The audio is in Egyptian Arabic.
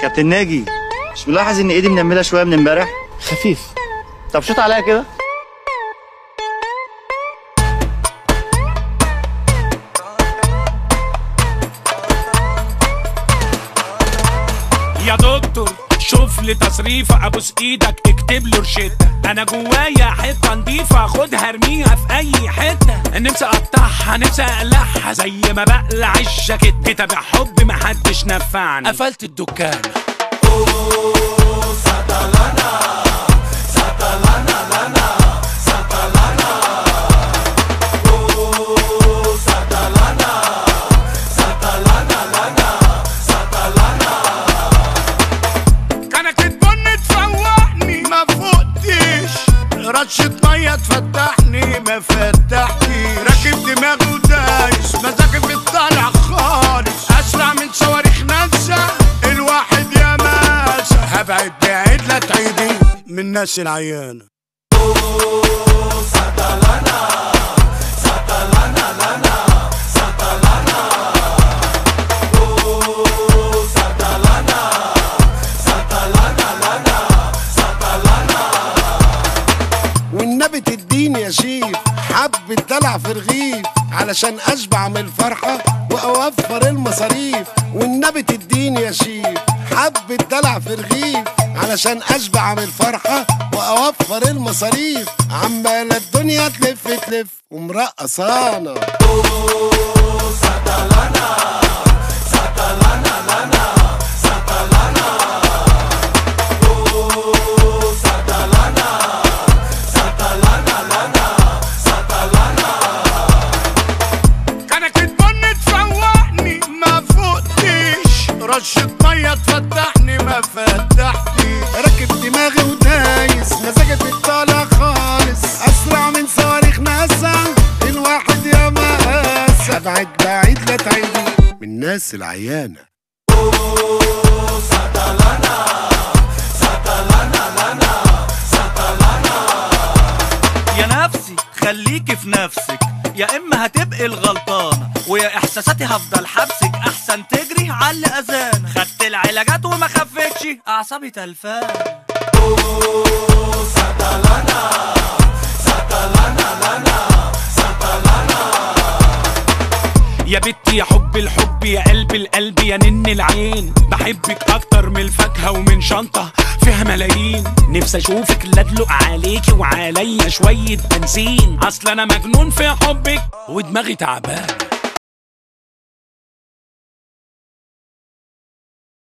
كابتن ناجي مش ملاحظ ان ايدي منمله شويه من امبارح خفيف طب شوط عليا كده يا دكتور شوف لي تصريفة ابوس ايدك اكتب له روشتة انا جوايا حتة نضيفة خدها ارميها في اي حتة نفسي اقطعها نفسي اقلعها زي ما بقلع الجاكيت كتاب حب محدش نفعني قفلت الدكان كانت البن تفوقني ما فقتش رشة مية تفتحني ما فتحتش راكب دماغي ودايس مزاجي بتطلع خالص اسرع من صواريخ ناسا الواحد يا ماسة هبعد بعيد لا تعيدي من الناس العيانة والنبي تديني يا شيف حبة دلع في رغيف علشان اشبع من الفرحة واوفر المصاريف والنبي تديني يا شيف حبة دلع في رغيف علشان اشبع من الفرحة واوفر المصاريف عمالة الدنيا تلف تلف ومرقصانا كانت البن تفوقني ما فقتش رشة مية تفتحني ما فتحتش راكب دماغي ودايس مزاجي بيطلع خالص اسرع من صواريخ ناسا الواحد يا مقاسة ابعد بعيد لا تعيدي من الناس العيانة يا نفسي خليكي في نفسك يا اما هتبقي الغلطانه ويا احساساتي هفضل حبسك احسن تجري على اللي اذان خدت العلاجات وما خفتش اعصابي تلفان يا بنتي يا حب الحب يا قلب القلب يا نن العين بحبك اكتر من الفاكهه ومن شنطه فيها ملايين نفسي اشوفك لا ادلق عليكي وعليا شويه بنزين اصل انا مجنون في حبك ودماغي تعبان